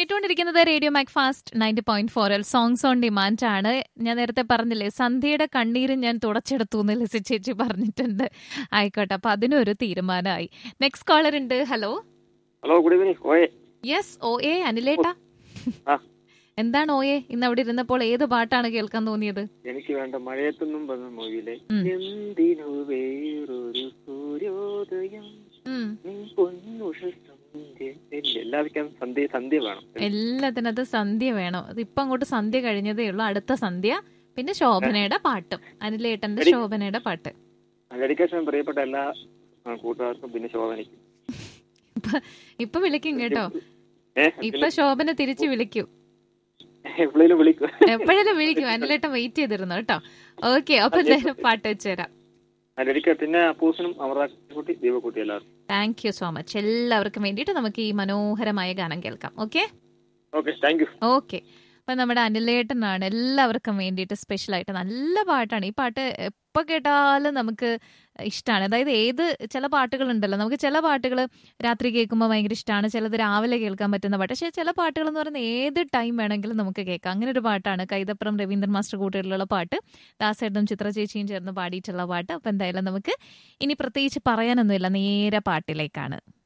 കേട്ടുകൊണ്ടിരിക്കുന്നത് radio Mac Fast ninety point ഫോറിൽ songs on demand ആണ് ഞാൻ നേരത്തെ പറഞ്ഞില്ലേ സന്ധ്യയുടെ കണ്ണീര് ഞാൻ തുടച്ചെടുത്തു എന്ന് ലസി ചേച്ചി പറഞ്ഞിട്ടുണ്ട് ആയിക്കോട്ടെ അപ്പൊ അതിനൊരു തീരുമാനമായി നെക്സ്റ്റ് കോളർ ഉണ്ട് ഹലോ ഹലോ ഗുഡ് ഈവനിങ് ഓയെ യെസ് ഓ എ അനിലേട്ടാ ആ. എന്താണ് ഓയെ ഇന്ന് അവിടെ ഇരുന്നപ്പോൾ ഏത് പാട്ടാണ് കേൾക്കാൻ തോന്നിയത് എനിക്ക് വേണ്ട മഴയത്തൊന്നും വന്ന മൂവിയിലെ ഉം. എന്തിനു വേറൊരു സൂര്യോദയം ഉം. നീ പൊന്നുഷ സന്ധ്യ ഇല്ല, എല്ലാവർക്കും സന്ധ്യ സന്ധ്യ വേണം എല്ലാത്തിനകത്ത് സന്ധ്യ വേണം അത് ഇപ്പൊ അങ്ങോട്ട് സന്ധ്യ കഴിഞ്ഞതേ ഉള്ളൂ അടുത്ത സന്ധ്യ പിന്നെ ശോഭനയുടെ പാട്ടും അനിലേട്ടന്റെ എടി- ശോഭനയുടെ പാട്ട് ഡെഡിക്കേഷൻ പ്രിയപ്പെട്ട എല്ലാ ആ, കൂട്ടുകാർക്കും പിന്നെ ശോഭനയ്ക്കും ഇപ്പൊ ഇപ്പൊ വിളിക്കും കേട്ടോ ഏഹ് ഇപ്പൊ ശോഭന തിരിച്ചു വിളിക്കും എപ്പോഴേലും വിളിക്കും എപ്പോഴെല്ലാം വിളിക്കും അനിലേട്ടൻ വെയിറ്റ് ചെയ്തിരുന്നു കേട്ടോ ഓക്കെ അപ്പൊ എന്തായാലും പാട്ട് വെച്ചുതരാം ഡെഡിക്ക പിന്നെ അപ്പൂസിനും അമൃതാക്കുട്ടി ദീപക്കുട്ടി എല്ലാവർക്കും താങ്ക് യു സോ മച്ച് എല്ലാവർക്കും വേണ്ടിയിട്ട് നമുക്ക് ഈ മനോഹരമായ ഗാനം കേൾക്കാം okay okay thank you okay അപ്പൊ നമ്മുടെ അനിലേട്ടനാണ് എല്ലാവർക്കും വേണ്ടിയിട്ട് സ്പെഷ്യൽ ആയിട്ട് നല്ല പാട്ടാണ് ഈ പാട്ട് എപ്പോൾ കേട്ടാലും നമുക്ക് ഇഷ്ടമാണ് അതായത് ഏത് ചില പാട്ടുകളുണ്ടല്ലോ നമുക്ക് ചില പാട്ടുകൾ രാത്രി കേൾക്കുമ്പോൾ ഭയങ്കര ഇഷ്ടമാണ് ചിലത് രാവിലെ കേൾക്കാൻ പറ്റുന്ന പാട്ട് പക്ഷേ ചില പാട്ടുകൾ എന്ന് പറയുന്നത് ഏത് ടൈം വേണമെങ്കിലും നമുക്ക് കേൾക്കാം അങ്ങനെ ഒരു പാട്ടാണ് കൈതപ്പുറം രവീന്ദ്രൻ മാസ്റ്റർ കൂട്ടുകളിലുള്ള പാട്ട് ദാസേട്ടനും ചിത്ര ചേച്ചിയും ചേർന്ന് പാടിയിട്ടുള്ള പാട്ട് അപ്പൊ എന്തായാലും നമുക്ക് ഇനി പ്രത്യേകിച്ച് പറയാനൊന്നുമില്ല നേരെ പാട്ടിലേക്കാണ്